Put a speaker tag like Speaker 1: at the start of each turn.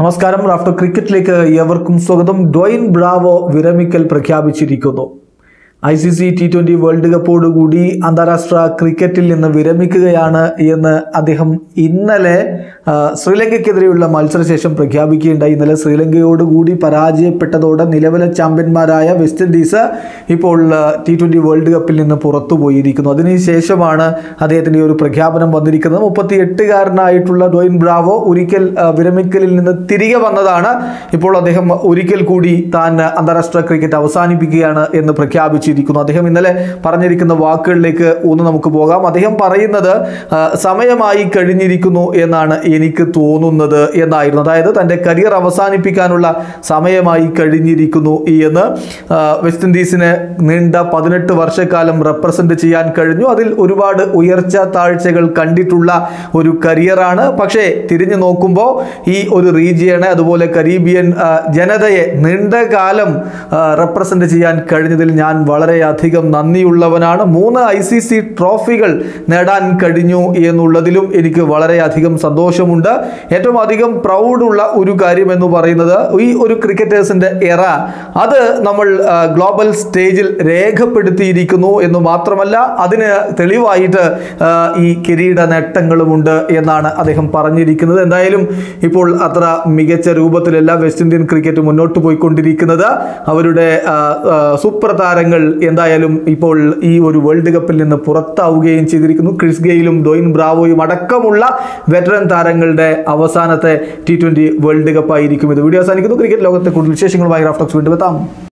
Speaker 1: നമസ്കാരം റാഫ്റ്റർ ക്രിക്കറ്റിലേക്ക് ഏവർക്കും സ്വാഗതം ഡൊയിൻ ബ്രാവോ വിരമിക്കൽ പ്രഖ്യാപിച്ചിരിക്കുന്നു I C C T twenty world കപ്പോടുകൂടി അന്താരാഷ്ട്ര ക്രിക്കറ്റിൽ നിന്ന് വിരമിക്കുകയാണ് എന്ന് അദ്ദേഹം ഇന്നലെ ആ, ശ്രീലങ്കയ്ക്കെതിരെയുള്ള മത്സരശേഷം പ്രഖ്യാപിക്കുകയുണ്ടായി ഇന്നലെ ശ്രീലങ്കയോടുകൂടി പരാജയപ്പെട്ടതോടെ നിലവിലെ ചാമ്പ്യന്മാരായ വെസ്റ്റ് ഇൻഡീസ് ഇപ്പോൾ ടി ട്വൻ്റി വേൾഡ് കപ്പിൽ നിന്ന് പുറത്തു പോയിരിക്കുന്നു അതിനുശേഷമാണ് അദ്ദേഹത്തിൻ്റെ ഈ ഒരു പ്രഖ്യാപനം വന്നിരിക്കുന്നത് മുപ്പത്തി എട്ടുകാരനായിട്ടുള്ള ഡോയിൻ ബ്രാവോ ഒരിക്കൽ ആ, വിരമിക്കലിൽ നിന്ന് തിരികെ വന്നതാണ് ഇപ്പോൾ അദ്ദേഹം ഒരിക്കൽ കൂടി താൻ അന്താരാഷ്ട്ര ക്രിക്കറ്റ് അവസാനിപ്പിക്കുകയാണ് എന്ന് പ്രഖ്യാപിച്ചിരിക്കുന്നു അദ്ദേഹം ഇന്നലെ പറഞ്ഞിരിക്കുന്ന വാക്കുകളിലേക്ക് ഒന്ന് നമുക്ക് പോകാം അദ്ദേഹം പറയുന്നത് ആ, സമയമായി കഴിഞ്ഞിരിക്കുന്നു എന്നാണ് എനിക്ക് തോന്നുന്നത് എന്നായിരുന്നു അതായത് തൻ്റെ കരിയർ അവസാനിപ്പിക്കാനുള്ള സമയമായി കഴിഞ്ഞിരിക്കുന്നു എന്ന് ആ, വെസ്റ്റ് ഇൻഡീസിനെ നീണ്ട പതിനെട്ട് വർഷക്കാലം റെപ്രസെന്റ് ചെയ്യാൻ കഴിഞ്ഞു അതിൽ ഒരുപാട് ഉയർച്ച താഴ്ചകൾ കണ്ടിട്ടുള്ള ഒരു കരിയറാണ് പക്ഷേ തിരിഞ്ഞു നോക്കുമ്പോൾ ഈ ഒരു റീജിയനെ അതുപോലെ കരീബിയൻ ആ, ജനതയെ നീണ്ട കാലം റെപ്രസെന്റ് ചെയ്യാൻ കഴിഞ്ഞതിൽ ഞാൻ വളരെയധികം നന്ദിയുള്ളവനാണ് മൂന്ന് ഐ സി സി ട്രോഫികൾ നേടാൻ കഴിഞ്ഞു എന്നുള്ളതിലും എനിക്ക് വളരെയധികം സന്തോഷമുണ്ട് ഏറ്റവും അധികം പ്രൗഡുള്ള ഒരു കാര്യം എന്ന് പറയുന്നത് ഈ ഒരു ക്രിക്കറ്റേഴ്സിന്റെ എറ അത് നമ്മൾ ആ, ഗ്ലോബൽ സ്റ്റേജിൽ രേഖപ്പെടുത്തിയിരിക്കുന്നു എന്ന് മാത്രമല്ല അതിന് തെളിവായിട്ട് ആ, ഈ കിരീട നേട്ടങ്ങളുമുണ്ട് എന്നാണ് അദ്ദേഹം പറഞ്ഞിരിക്കുന്നത് എന്തായാലും ഇപ്പോൾ അത്ര മികച്ച രൂപത്തിലല്ല വെസ്റ്റ് ഇന്ത്യൻ ക്രിക്കറ്റ് മുന്നോട്ട് പോയിക്കൊണ്ടിരിക്കുന്നത് അവരുടെ ആ, ആ, സൂപ്പർ താരങ്ങൾ എന്തായാലും ഇപ്പോൾ ഈ ഒരു വേൾഡ് കപ്പിൽ നിന്ന് പുറത്താവുകയും ചെയ്തിരിക്കുന്നു ക്രിസ് ഗെയിലും ഡോയിൻ ബ്രാവോയും അടക്കമുള്ള വെറ്ററൻ താരങ്ങളുടെ അവസാനത്തെ ടി ട്വന്റി വേൾഡ് കപ്പ് ആയിരിക്കും ഇത് വീഡിയോ അവസാനിക്കുന്നു ക്രിക്കറ്റ് ലോകത്തെ കൂടുതൽ വിശേഷങ്ങളുമായി റാഫ്റ്റോക്സ് വീണ്ടും എത്താം